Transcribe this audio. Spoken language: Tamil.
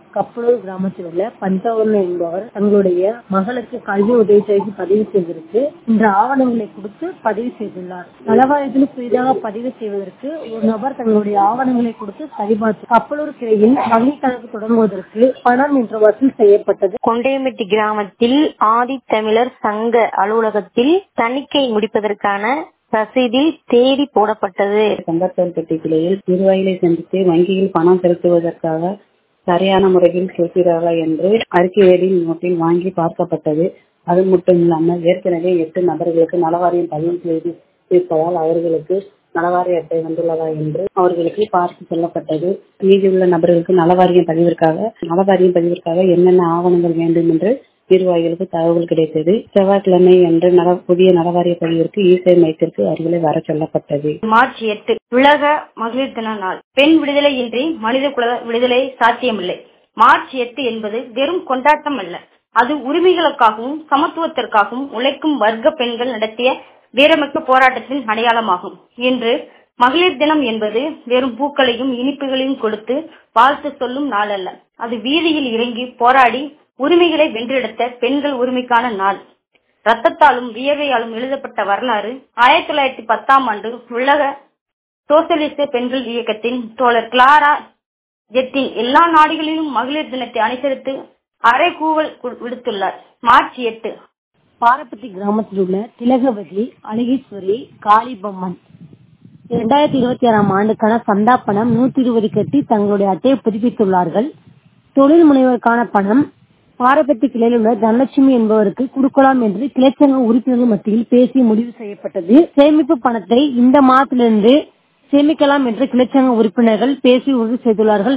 கப்பலூர் கிராமத்தில் உள்ள பஞ்சவர்ணன் என்பவர் தங்களுடைய மகளுக்கு கல்வி உதவி செய்து பதிவு செய்வதற்கு இன்று ஆவணங்களை கொடுத்து பதிவு செய்துள்ளார் நலவாரியத்தில் புதிதாக பதிவு செய்வதற்கு ஒரு நபர் தங்களுடைய ஆவணங்களை கொடுத்து சரிபார்த்து கப்பலூர் கிளையில் வங்கி கணக்கு தொடங்குவதற்கு பணம் இன்று வசூல் செய்யப்பட்டது கொண்டையம்பட்டி கிராமத்தில் ஆதித்தமிழர் சங்க அலுவலகத்தில் தணிக்கை முடிப்பதற்கான ரசீதில் தேதி போடப்பட்டது சங்கத்தோல்பட்டி கிளையில் நிர்வாகிகளை சந்தித்து வங்கியில் பணம் செலுத்துவதற்காக சரியான முறையில் செலுத்துகிறார்களா என்று அறிக்கையடில் நோட்டில் வாங்கி பார்க்கப்பட்டது அது மட்டும் இல்லாமல் ஏற்கனவே எட்டு நபர்களுக்கு நலவாரியம் பதிவு செய்து இருப்பதால் அவர்களுக்கு நலவாரிய அட்டை வந்துள்ளதா என்று அவர்களுக்கு பார்த்து சொல்லப்பட்டது மீதியுள்ள நபர்களுக்கு நலவாரியம் பதிவிற்காக நலவாரியம் பதிவிற்காக என்னென்ன ஆவணங்கள் வேண்டும் என்று நிர்வாகிகளுக்கு தகவல் கிடைத்தது செவ்வாய்க்கிழமை அன்று நல புதிய நலவாரிய பதிவிற்கு ஈசை மையத்திற்கு அருகிலே வர சொல்லப்பட்டது மார்ச் எட்டு உலக மகளிர் தின நாள் பெண் விடுதலை இன்றி மனித குல விடுதலை சாத்தியமில்லை மார்ச் எட்டு என்பது வெறும் கொண்டாட்டம் அல்ல அது உரிமைகளுக்காகவும் சமத்துவத்திற்காகவும் உழைக்கும் வர்க்க பெண்கள் நடத்திய வீரமிக்க போராட்டத்தின் அடையாளமாகும் இன்று மகளிர் தினம் என்பது வெறும் பூக்களையும் இனிப்புகளையும் கொடுத்து வாழ்த்து சொல்லும் நாள் அல்ல அது வீதியில் இறங்கி போராடி உரிமைகளை வென்றெடுத்த பெண்கள் உரிமைக்கான நாள் ரத்தத்தாலும் வியர்வையாலும் எழுதப்பட்ட வரலாறு ஆயிரத்தி தொள்ளாயிரத்தி பத்தாம் ஆண்டு உலக சோசியலிச பெண்கள் இயக்கத்தின் தோழர் கிளாரா ஜெட்டின் எல்லா நாடுகளிலும் மகளிர் தினத்தை அனுசரித்து அரைகூவல் விடுத்துள்ளார் மார்ச் எட்டு பாரப்பட்டி கிராமத்தில் உள்ள திலகவதி அழகீஸ்வரி காளிபொம்மன் இரண்டாயிரத்தி இருபத்தி ஆறாம் ஆண்டுக்கான சந்தா பணம் நூத்தி இருபது கட்டி தங்களுடைய அட்டையை புதுப்பித்துள்ளார்கள் தொழில் முனைவோருக்கான பணம் பாரபத்தி கிளையில் உள்ள தனலட்சுமி என்பவருக்கு கொடுக்கலாம் என்று கிளைச்சங்க உறுப்பினர்கள் மத்தியில் பேசி முடிவு செய்யப்பட்டது சேமிப்பு பணத்தை இந்த மாதத்திலிருந்து சேமிக்கலாம் என்று கிளைச்சங்க உறுப்பினர்கள் பேசி உறுதி செய்துள்ளார்கள்